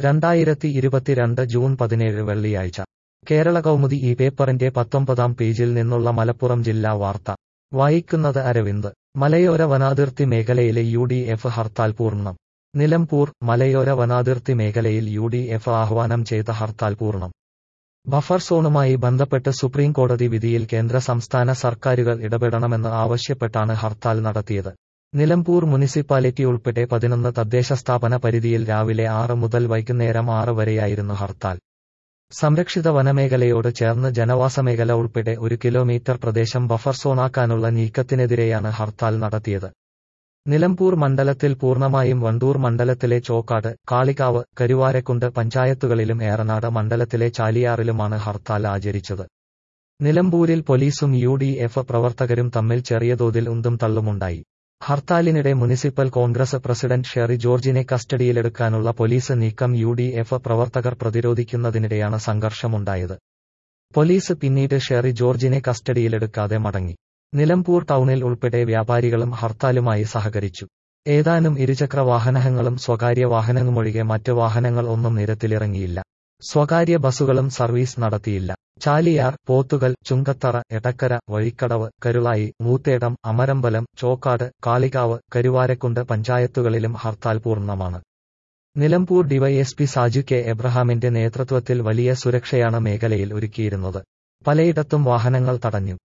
രണ്ടായിരത്തി ഇരുപത്തിരണ്ട് ജൂൺ പതിനേഴ് വെള്ളിയാഴ്ച കേരള കൗമുദി ഈ പേപ്പറിന്റെ പത്തൊമ്പതാം പേജിൽ നിന്നുള്ള മലപ്പുറം ജില്ലാ വാർത്ത വായിക്കുന്നത് അരവിന്ദ് മലയോര വനാതിർത്തി മേഖലയിലെ യു ഡി എഫ് ഹർത്താൽ പൂർണ്ണം നിലമ്പൂർ മലയോര വനാതിർത്തി മേഖലയിൽ യു ഡി എഫ് ആഹ്വാനം ചെയ്ത ഹർത്താൽ പൂർണ്ണം ബഫർ സോണുമായി ബന്ധപ്പെട്ട് സുപ്രീം കോടതി വിധിയിൽ കേന്ദ്ര സംസ്ഥാന സർക്കാരുകൾ ഇടപെടണമെന്ന് ആവശ്യപ്പെട്ടാണ് ഹർത്താൽ നടത്തിയത് നിലമ്പൂർ മുനിസിപ്പാലിറ്റി ഉൾപ്പെടെ പതിനൊന്ന് തദ്ദേശ സ്ഥാപന പരിധിയിൽ രാവിലെ ആറ് മുതൽ വൈകുന്നേരം ആറ് വരെയായിരുന്നു ഹർത്താൽ സംരക്ഷിത വനമേഖലയോട് ചേർന്ന് ജനവാസമേഖല ഉൾപ്പെടെ ഒരു കിലോമീറ്റർ പ്രദേശം ബഫർ സോണാക്കാനുള്ള നീക്കത്തിനെതിരെയാണ് ഹർത്താൽ നടത്തിയത് നിലമ്പൂർ മണ്ഡലത്തിൽ പൂർണ്ണമായും വണ്ടൂർ മണ്ഡലത്തിലെ ചോക്കാട് കാളികാവ് കരുവാരക്കുണ്ട് പഞ്ചായത്തുകളിലും ഏറനാട് മണ്ഡലത്തിലെ ചാലിയാറിലുമാണ് ഹർത്താൽ ആചരിച്ചത് നിലമ്പൂരിൽ പോലീസും യു ഡി എഫ് പ്രവർത്തകരും തമ്മിൽ ചെറിയ തോതിൽ ഉന്തും തള്ളുമുണ്ടായി ഹർത്താലിനിടെ മുനിസിപ്പൽ കോൺഗ്രസ് പ്രസിഡന്റ് ഷെറി ജോർജിനെ കസ്റ്റഡിയിലെടുക്കാനുള്ള പോലീസ് നീക്കം യു ഡി എഫ് പ്രവർത്തകർ പ്രതിരോധിക്കുന്നതിനിടെയാണ് സംഘർഷമുണ്ടായത് പോലീസ് പിന്നീട് ഷെറി ജോർജിനെ കസ്റ്റഡിയിലെടുക്കാതെ മടങ്ങി നിലമ്പൂർ ടൗണിൽ ഉൾപ്പെടെ വ്യാപാരികളും ഹർത്താലുമായി സഹകരിച്ചു ഏതാനും ഇരുചക്ര വാഹനങ്ങളും സ്വകാര്യ വാഹനങ്ങളുമൊഴികെ മറ്റ് വാഹനങ്ങൾ ഒന്നും നിരത്തിലിറങ്ങിയില്ല സ്വകാര്യ ബസ്സുകളും സർവീസ് നടത്തിയില്ല ചാലിയാർ പോത്തുകൽ ചുങ്കത്തറ എടക്കര വഴിക്കടവ് കരുളായി മൂത്തേടം അമരമ്പലം ചോക്കാട് കാളികാവ് കരുവാരക്കുണ്ട് പഞ്ചായത്തുകളിലും ഹർത്താൽ പൂർണ്ണമാണ് നിലമ്പൂർ ഡിവൈഎസ്പി സാജു കെ എബ്രഹാമിന്റെ നേതൃത്വത്തിൽ വലിയ സുരക്ഷയാണ് മേഖലയിൽ ഒരുക്കിയിരുന്നത് പലയിടത്തും വാഹനങ്ങൾ തടഞ്ഞു